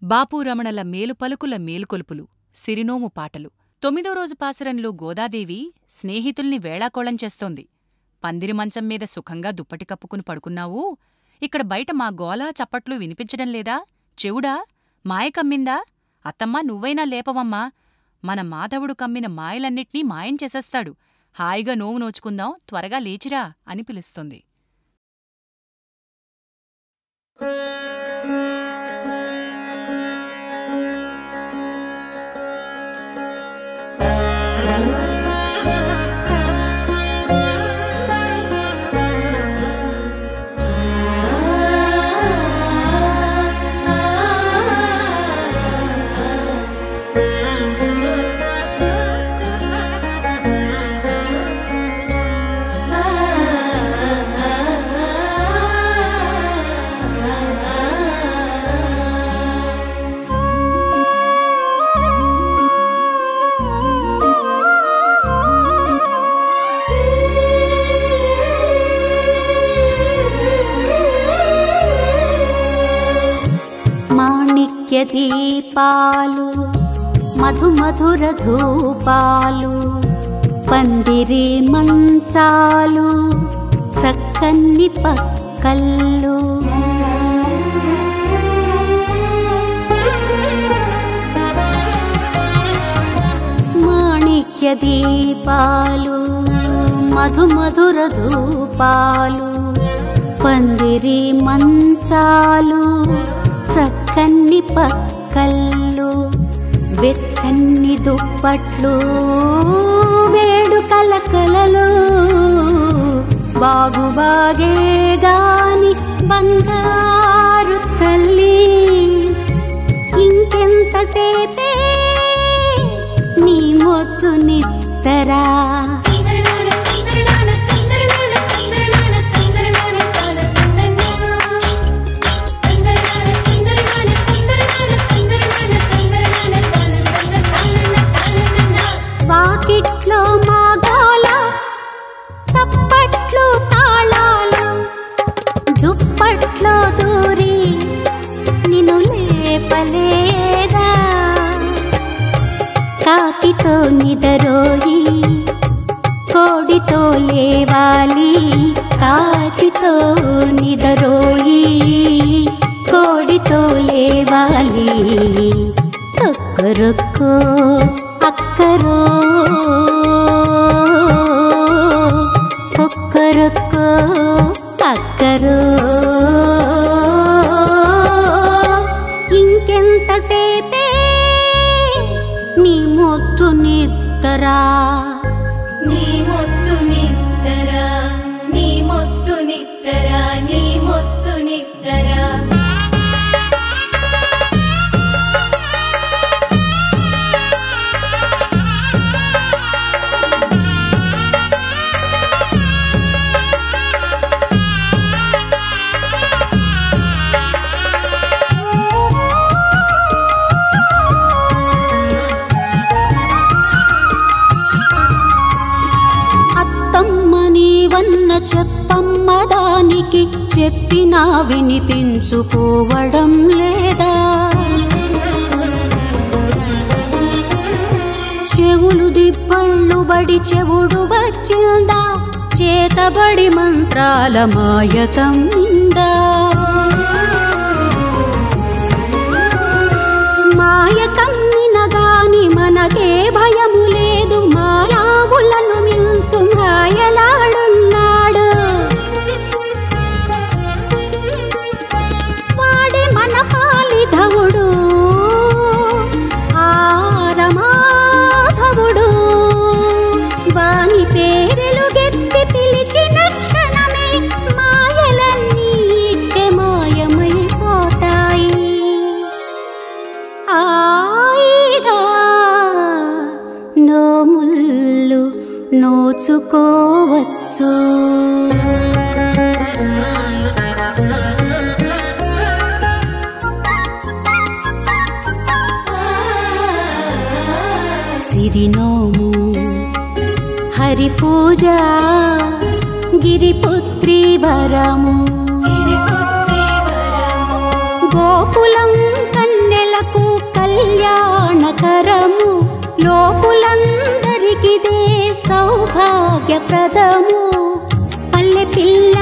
బాపూరమణల మేలుపలుకుల మేలుకొలుపులు సిరినోము పాటలు తొమ్మిదో రోజు పాసురంలో గోదాదేవి స్నేహితుల్ని వేళాకోళం చేస్తోంది పందిరి మంచం మీద సుఖంగా దుప్పటి కప్పుకుని పడుకున్నావు ఇక్కడ బయట మా గోలా చప్పట్లు వినిపించడం లేదా చెవుడా మాయ కమ్మిందా అత్తమ్మా నువ్వైనా లేపవమ్మా మన మాధవుడు కమ్మిన మాయలన్నిట్నీ మాయం చేసేస్తాడు హాయిగా నోవు నోచుకుందాం త్వరగా లేచిరా అని పిలుస్తుంది మాణిక్య దీపాలు మధు మధుర ధూపాలు పందిరి మంచాలు చక్కన్ని పక్కల్లు మాణిక్య దీపాలు మధు మధుర ధూపాలు పందిరి మంచాలు చక్కన్ని పక్కల్లు వెచ్చన్ని దుప్పట్లు వేడుకల కలలు బాగుబాగే గాని బంగారు తల్లి ఇంకెంతసేపే నీ మొత్తు నిత్తరా వాకిట్లో మా గోల చప్పట్లు తాళాలు దుప్పట్లో దూరి నిన్ను లేపలేదా కాకితో నిదరోయి కోడితో లేవాలి కాకితో నిదరోయి కోడితో లేవాలి ఒక్కరొక్కో అక్కరో ఒక్కరొక్కో అక్కరో ఇంకెంతసేపే నీ మొత్తు నిద్దరా నీ మొత్తు నిద్దరా నీ మొత్తు నిద్దరా నీ మొత్తు నిద్దరా అత్తమ్మ నీవన్న చెప్పమ్మ దానికి చెప్పినా వినిపించుకోవడం లేదా చెవులు దిబ్బళ్ళు బడి చెవుడు వచ్చిందా చేతబడి మంత్రాల మాయకం ఇందా మాయ కమ్మిన గాని మనకే భయము లేదు మాయావులను మించు మాయలాడున్నాడు వాడే మన పాలిధవుడు ఆరమాధవుడు వాని పేరెలుగెత్తి పిలిచిన క్షణమే మాయలన్నీ ఇట్టే మాయమైపోతాయి హాయిగా నోముళ్ళు నోచుకోవచ్చు సిరినోము హరి పూజ గిరిపుత్రి వరము గోకులం కన్నెల కళ్యాణకరము లోకులందరికిదే సౌభాగ్యప్రదము పల్లె పిల్ల